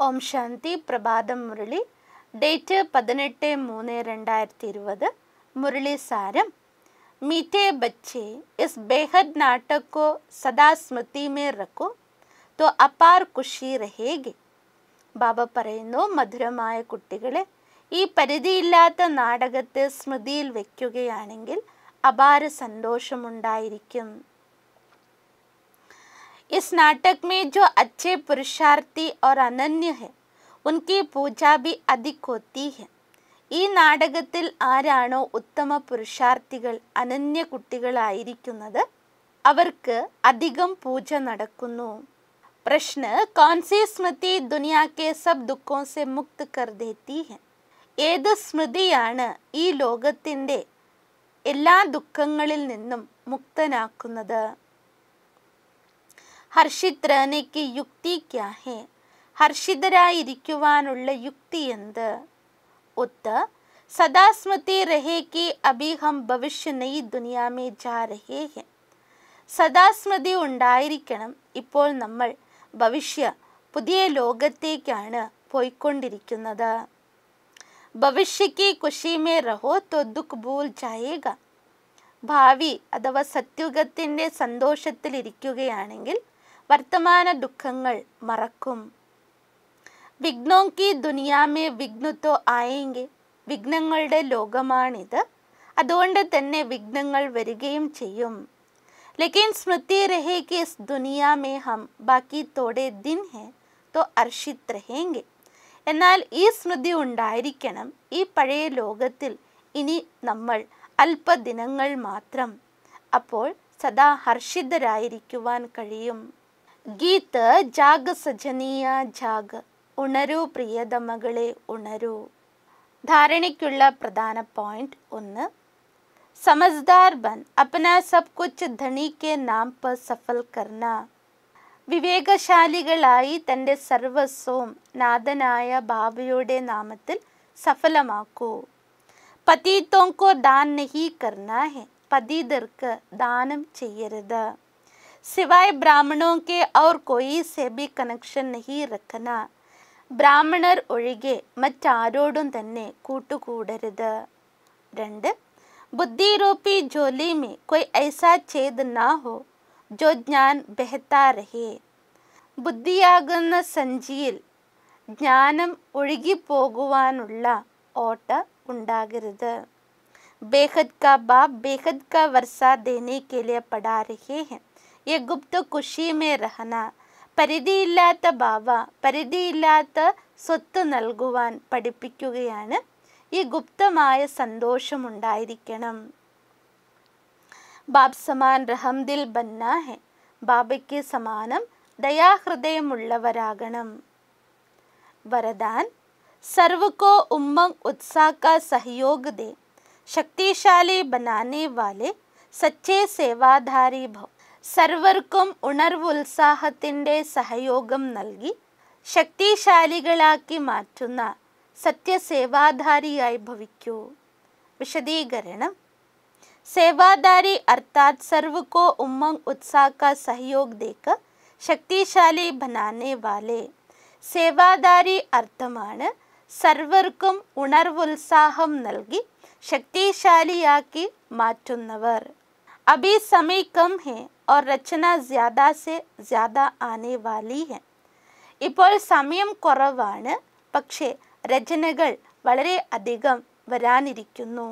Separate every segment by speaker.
Speaker 1: ഓം ശാന്തി പ്രഭാതം മുരളി ഡേറ്റ് പതിനെട്ട് മൂന്ന് രണ്ടായിരത്തി ഇരുപത് മുരളി സാരം मीठे बच्चे इस बेहद नाटक को सदा स्मृति में रखो तो അപാർ ഖുഷി രഹേഗി ബാബ പറയുന്നു മധുരമായ കുട്ടികളെ ഈ പരിധിയില്ലാത്ത നാടകത്തെ സ്മൃതിയിൽ വയ്ക്കുകയാണെങ്കിൽ അപാര സന്തോഷമുണ്ടായിരിക്കും इस नाटक में जो अच्छे पुरुषार्थी और अनन्य है उनकी पूजा भी अधिक होती है ഈ നാടകത്തിൽ ആരാണോ ഉത്തമ പുരുഷാർത്ഥികൾ അനന്യ കുട്ടികളായിരിക്കുന്നത് അവർക്ക് അധികം പൂജ നടക്കുന്നു പ്രശ്ന കോൺസി സ്മൃതി ദുനിയാക്കെ സബ് ദുഃഖോ സെ മുക്ത് കർ ദേത്തി ഹെ ഏത് സ്മൃതിയാണ് ഈ ലോകത്തിൻ്റെ എല്ലാ ദുഃഖങ്ങളിൽ നിന്നും മുക്തനാക്കുന്നത് ഹർഷിത് റഹനയ്ക്ക് യുക്തി ക്യാ ഹെ ഹർഷിതരായിരിക്കുവാനുള്ള യുക്തി എന്ത് उत्तर सदा स्मृति रहे कि अभी हम भविष्य नई दुनिया में जा रहे हैं സദാസ്മൃതി ഉണ്ടായിരിക്കണം ഇപ്പോൾ നമ്മൾ ഭവിഷ്യ പുതിയ ലോകത്തേക്കാണ് പോയിക്കൊണ്ടിരിക്കുന്നത് ഭവിഷ്യക്ക് കുഷിമേ റഹോ തോ ദുഃഖ് ഭൂൽ ജായേഗ ഭാവി അഥവാ സത്യുഗത്തിൻ്റെ സന്തോഷത്തിലിരിക്കുകയാണെങ്കിൽ വർത്തമാന ദുഃഖങ്ങൾ മറക്കും വിഘ്നോം കി ദുനിയാമേ വിഘ്നത്തോ ആയെങ്കിൽ വിഘ്നങ്ങളുടെ ലോകമാണിത് അതുകൊണ്ട് തന്നെ വിഘ്നങ്ങൾ വരികയും ചെയ്യും ലേക്കിൻ സ്മൃതി രഹേ കി ഇസ് ദുനിയാമേ ഹം ബാക്കി തോടെ ദിൻ ഹെ തോ അർഷിത് രഹേങ്കെ എന്നാൽ ഈ സ്മൃതി ഉണ്ടായിരിക്കണം ഈ പഴയ ലോകത്തിൽ ഇനി നമ്മൾ അല്പദിനങ്ങൾ മാത്രം അപ്പോൾ സദാ ഹർഷിതരായിരിക്കുവാൻ കഴിയും ഗീത് ജാഗ് സജനീയ ജാഗ് ഉണരൂ പ്രിയതമകളെ ഉണരൂ ധാരണയ്ക്കുള്ള പ്രധാന പോയിന്റ് ഒന്ന് സമജ്ദാർ ബൻ അപ്ന സബ് കുച്ച് ധണി കെ നാം പർ സഫൽ കർണ വിവേകശാലികളായി തൻ്റെ സർവസ്വവും നാഥനായ ബാബയുടെ നാമത്തിൽ സഫലമാക്കൂ പതീത്തോങ്കോ ദാൻ നഹി കർണ ഹെ പതീതർക്ക് ദാനം ചെയ്യരുത് सिवाय ब्राह्मणों के और कोई से भी कनेक्शन नहीं रखना ബ്രാഹ്മണർ ഒഴികെ മറ്റാരോടും തന്നെ കൂട്ടുകൂടരുത് രണ്ട് ബുദ്ധിരൂപി ജോലി മേ കൊയ് ഐസാ ഛേദ് നാ ഹോ ജോ ജ്ഞാൻ ബെഹത്താ രഹേ ബുദ്ധിയാകുന്ന സഞ്ചിയിൽ ജ്ഞാനം ഒഴുകിപ്പോകുവാനുള്ള ഓട്ട ഉണ്ടാകരുത് बेहद का बाप बेहद का वर्षा देने के लिए पढ़ा रहे हैं ये गुप्त खुशी में रहना പരിധിയില്ലാത്ത ബാബ പരിധിയില്ലാത്ത സ്വത്ത് നൽകുവാൻ പഠിപ്പിക്കുകയാണ് ഈ ഗുപ്തമായ സന്തോഷമുണ്ടായിരിക്കണം ബാബ് സമാൻ റഹംദിൽ ബന്ന ഹെ ബാബയ്ക്ക് സമാനം ദയാഹൃദയമുള്ളവരാകണം വരദാൻ സർവ്വ ഉമ്മങ് उत्साह का सहयोग दे ശക്തിശാലി बनाने वाले സച്ചേ സേവാധാരി ഭവ് സർവർക്കും ഉണർവ് ഉത്സാഹത്തിൻ്റെ സഹയോഗം നൽകി ശക്തിശാലികളാക്കി മാറ്റുന്ന സത്യസേവാധാരിയായി ഭവിക്കൂ വിശദീകരണം सेवादारी अर्थात सर्व को उमंग उत्साह का सहयोग देकर ശക്തിശാലി बनाने वाले സേവാദാരി അർത്ഥമാണ് സർവർക്കും ഉണർവുത്സാഹം നൽകി ശക്തിശാലിയാക്കി മാറ്റുന്നവർ अभी समय कम है और रचना ज़्यादा से ज़्यादा आने वाली है ഇപ്പോൾ സമയം കുറവാണ് പക്ഷേ രചനകൾ വളരെ അധികം വരാനിരിക്കുന്നു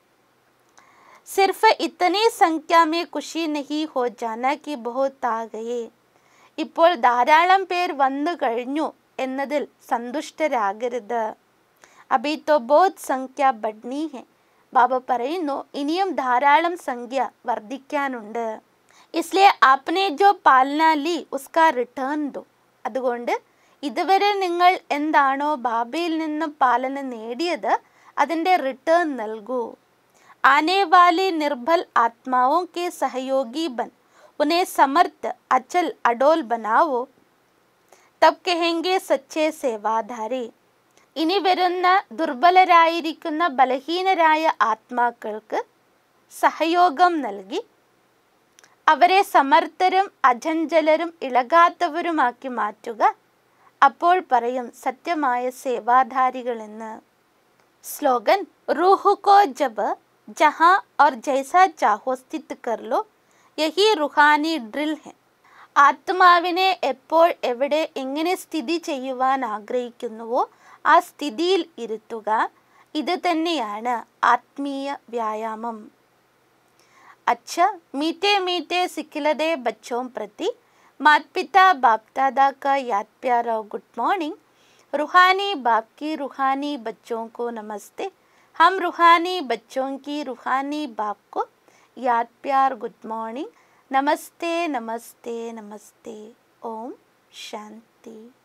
Speaker 1: सिर्फ इतनी संख्या में खुशी नहीं हो जाना कि बहुत आ गए ഇപ്പോൾ ധാരാളം പേർ വന്നു കഴിഞ്ഞു എന്നതിൽ സന്തുഷ്ടരാകരുത് അഭി തോ ബോധ് സംഖ്യ ബഡ്നി ഹെ ബാബ പറയുന്നു ഇനിയും ധാരാളം സംഖ്യ വർദ്ധിക്കാനുണ്ട് ഇസ്ലിയെ ആപ്നെ ജോ പാലന ലി ഉസ്കാ റിട്ടേൺ ദോ അതുകൊണ്ട് ഇതുവരെ നിങ്ങൾ എന്താണോ ബാബയിൽ നിന്ന് പാലന നേടിയത് അതിൻ്റെ റിട്ടേൺ നൽകൂ आने वाले निर्बल आत्माओं के सहयोगी बन उन्हें समर्थ अचल अडोल बनाओ തബ് കെഹെങ്കെ സച്ചേ സേവാധാരി ഇനി വരുന്ന ദുർബലരായിരിക്കുന്ന ബലഹീനരായ ആത്മാക്കൾക്ക് സഹയോഗം നൽകി അവരെ സമർത്ഥരും അജഞ്ചലരും ഇളകാത്തവരുമാക്കി മാറ്റുക അപ്പോൾ പറയും സത്യമായ സേവാധാരികളെന്ന് स्लोगन रूह को जब जहाँ और जैसा चाहो स्थित कर लो यही റുഹാനി ഡ്രിൽ है ആത്മാവിനെ എപ്പോൾ എവിടെ എങ്ങനെ സ്ഥിതി ചെയ്യുവാൻ ആഗ്രഹിക്കുന്നുവോ ആ സ്ഥിതിയിൽ ഇരുത്തുക ഇത് തന്നെയാണ് ആത്മീയ വ്യായാമം अच्छा मीठे मीठे सिखिलदे बच्चों प्रति माता पिता बाप दादा का याद प्यार और गुड मॉर्निंग रूहानी बाप की रूहानी बच्चों को नमस्ते हम रूहानी बच्चों की रूहानी बाप को याद प्यार गुड मॉर्निंग नमस्ते नमस्ते नमस्ते ओम शांति